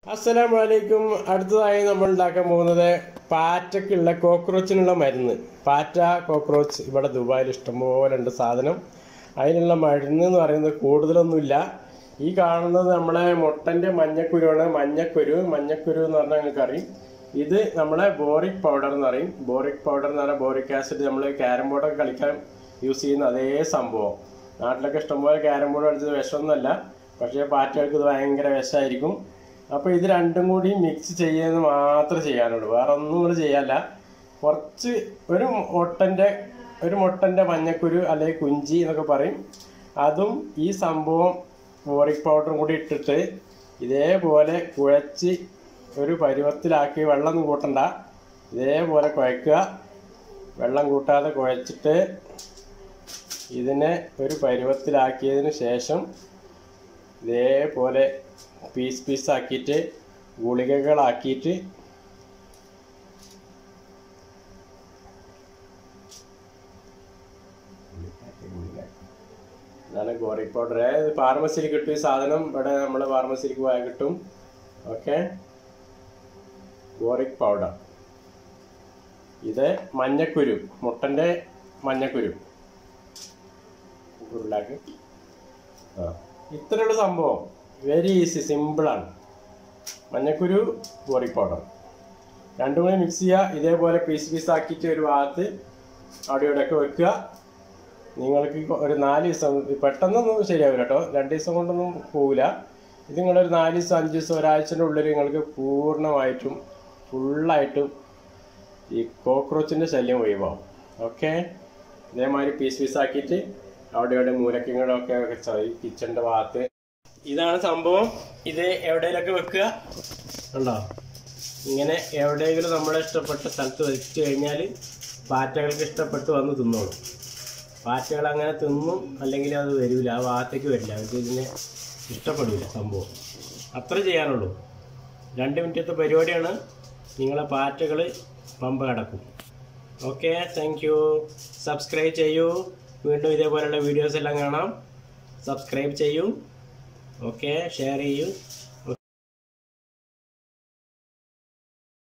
അസ്സലാമു അലൈക്കും അടുത്തതായി നമ്മൾ ഉണ്ടാക്കാൻ പോകുന്നത് പാറ്റക്കുള്ള കോക്രോച്ചിനുള്ള മരുന്ന് പാറ്റ കോക്രോച്ച് ഇവിടെ ദുബായിൽ ഇഷ്ടംപോലെ ഉണ്ട് സാധനം അതിനുള്ള മരുന്ന് എന്ന് പറയുന്നത് കൂടുതലൊന്നുമില്ല ഈ കാണുന്നത് നമ്മളെ മുട്ടൻ്റെ മഞ്ഞക്കുരുവാണ് മഞ്ഞക്കുരു മഞ്ഞക്കുരു എന്ന് പറഞ്ഞാൽ നിങ്ങൾക്ക് അറിയും ഇത് നമ്മളെ ബോറിക് പൗഡർ എന്ന് പറയും ബോറിക് പൗഡർ എന്ന് പറഞ്ഞാൽ ബോറിക് ആസിഡ് നമ്മൾ ക്യാരം ബോർഡൊക്കെ കളിക്കാൻ യൂസ് ചെയ്യുന്ന അതേ സംഭവം നാട്ടിലൊക്കെ ഇഷ്ടംപോലെ ക്യാരം ബോർഡ് കളിച്ചത് വിഷമൊന്നുമല്ല പക്ഷേ പാറ്റകൾക്ക് ഇത് ഭയങ്കര വിഷമായിരിക്കും അപ്പോൾ ഇത് രണ്ടും കൂടി മിക്സ് ചെയ്യുന്നത് മാത്രമേ ചെയ്യാനുള്ളൂ വേറെ ഒന്നും കൂടി ചെയ്യാല്ല കുറച്ച് ഒരു മുട്ടൻ്റെ ഒരു മുട്ടൻ്റെ മഞ്ഞക്കുരു അല്ലെങ്കിൽ കുഞ്ചി എന്നൊക്കെ പറയും അതും ഈ സംഭവം ബോറിക് പൗഡറും കൂടി ഇട്ടിട്ട് ഇതേപോലെ കുഴച്ച് ഒരു പരുവത്തിലാക്കി വെള്ളം കൂട്ടണ്ട ഇതേപോലെ കുഴക്കുക വെള്ളം കൂട്ടാതെ കുഴച്ചിട്ട് ഇതിനെ ഒരു പരുവത്തിലാക്കിയതിന് ശേഷം ഇതേപോലെ പീസ് പീസ് ആക്കിയിട്ട് ഗുളികകളാക്കിയിട്ട് ഇതാണ് ഗോറിക് പൗഡർ ഇത് ഫാർമസിയിൽ കിട്ടും ഈ സാധനം ഇവിടെ നമ്മൾ ഫാർമസിയിലേക്ക് പോയാൽ കിട്ടും ഓക്കെ ഗോറിക് പൗഡർ ഇത് മഞ്ഞക്കുരു മുട്ടൻ്റെ മഞ്ഞക്കുരു ഉരുളാക്കി ആ ഇത്രയുള്ള സംഭവം വെരി ഈസി സിമ്പിളാണ് മഞ്ഞക്കുരു ബോറിക് പൗഡർ രണ്ടും കൂടി മിക്സ് ചെയ്യുക ഇതേപോലെ പീസ് പീസ് ആക്കിയിട്ട് ഒരു ഭാഗത്ത് അവിടെ ഇവിടെയൊക്കെ വെക്കുക നിങ്ങൾക്ക് ഒരു നാല് ദിവസം പെട്ടെന്നൊന്നും ശരിയാവില്ല കേട്ടോ രണ്ട് ദിവസം കൊണ്ടൊന്നും പോവില്ല ഇത് നിങ്ങളൊരു നാല് ദിവസം അഞ്ച് ദിവസം ഒരാഴ്ചൻ്റെ ഉള്ളിൽ നിങ്ങൾക്ക് പൂർണ്ണമായിട്ടും ഫുള്ളായിട്ടും ഈ കോക്രോച്ചിൻ്റെ ശല്യം ഒഴിവാകും ഓക്കെ ഇതേമാതിരി പീസ് പീസ് ആക്കിയിട്ട് അവിടെ ഇവിടെ മൂലക്കങ്ങളൊക്കെ കിച്ചണിൻ്റെ ഭാഗത്ത് ഇതാണ് സംഭവം ഇത് എവിടെയെങ്കിലൊക്കെ വെക്കുക ഉണ്ടോ ഇങ്ങനെ എവിടെയെങ്കിലും നമ്മളെ ഇഷ്ടപ്പെട്ട സ്ഥലത്ത് വെച്ച് കഴിഞ്ഞാൽ പാറ്റകൾക്ക് ഇഷ്ടപ്പെട്ട് വന്ന് തിന്നോളും പാറ്റകൾ അങ്ങനെ തിന്നും അല്ലെങ്കിൽ അത് വരില്ല ആ ഭാഗത്തേക്ക് വരില്ല അവർക്ക് ഇതിനെ ഇഷ്ടപ്പെടില്ല സംഭവം അത്ര ചെയ്യാനുള്ളൂ രണ്ട് മിനിറ്റത്തെ പരിപാടിയാണ് നിങ്ങളെ പാറ്റകൾ പമ്പ കിടക്കും ഓക്കെ താങ്ക് യു സബ്സ്ക്രൈബ് ചെയ്യൂ വീണ്ടും ഇതേപോലെയുള്ള വീഡിയോസ് എല്ലാം കാണാം സബ്സ്ക്രൈബ് ചെയ്യൂ ഓക്കെ ഷെയർ ചെയ്യൂ